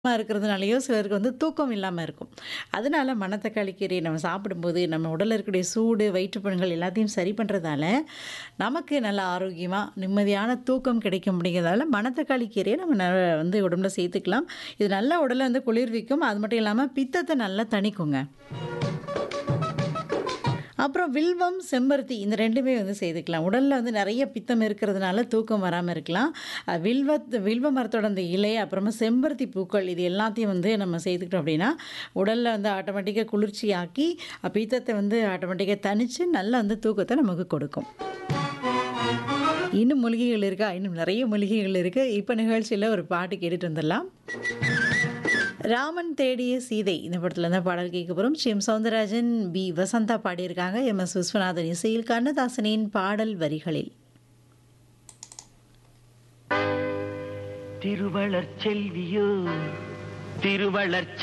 மா இருக்கிறதுனாலயோ சிலருக்கு வந்து தூக்கம் இல்லாம இருக்கும். அதனால மணத்தக்காளி கீரைய நம்ம சாப்பிடும்போது, நம்ம உடல்ல இருக்கக்கூடிய சூடு, வயிற்றுப்புண்கள் எல்லாத்தையும் சரி பண்றதால, நமக்கு நல்ல ஆரோக்கியமா, நிம்மதியான தூக்கம் கிடைக்கும் அப்படிங்கிறதால, மணத்தக்காளி கீரைய நம்ம ந வந்து உடம்புல சேர்த்துக்கலாம். இது நல்லா உடல வந்து குளிர்விக்கும். அது மட்டும் இல்லாம பித்தத்த நல்லா தணிக்குங்க. அப்புறம் வில்வம், செம்பருத்தி இந்த 2மே வந்து சேர்த்துக்கலாம். உடல்ல வந்து நெறைய பித்தம் இருக்கிறதுனால தூக்கம் வராம இருக்கலாம். அ வில்வத் வில்வ மரத்தோட அந்த இலை, அப்புறமா செம்பருத்தி பூக்கள் இது எல்லாத்தையும் வந்து நம்ம சேர்த்துக்கிட்டோம் அப்படின்னா, உடல்ல வந்து ஆட்டோமேட்டிக்கா குளிர்ச்சியாக்கி, அ பித்தத்த வந்து ஆட்டோமேட்டிக்கா தணிச்சு, நல்ல வந்து தூக்கத்த நமக்கு கொடுக்கும். இன்னும் மூலிகைகள் இருக்கா? இன்னும் நெறைய மூலிகைகள் இருக்கு. இப்ப நிகழ்ச்சியில ஒரு பாட்டு கேட்டுட்டு வந்துடலாம். ராமன் தேடிய சீதை இந்த படத்துல தான் பாடல் கேட்க போறோம். சி.எம். சௌந்தரராஜன், பி. வசந்தா பாடியிருக்காங்க. எம்.எஸ். விஸ்வநாதன் இசையில் கண்ணதாசனின் பாடல் வரிகளில். திருவளர் செல்வியோ திருவளர்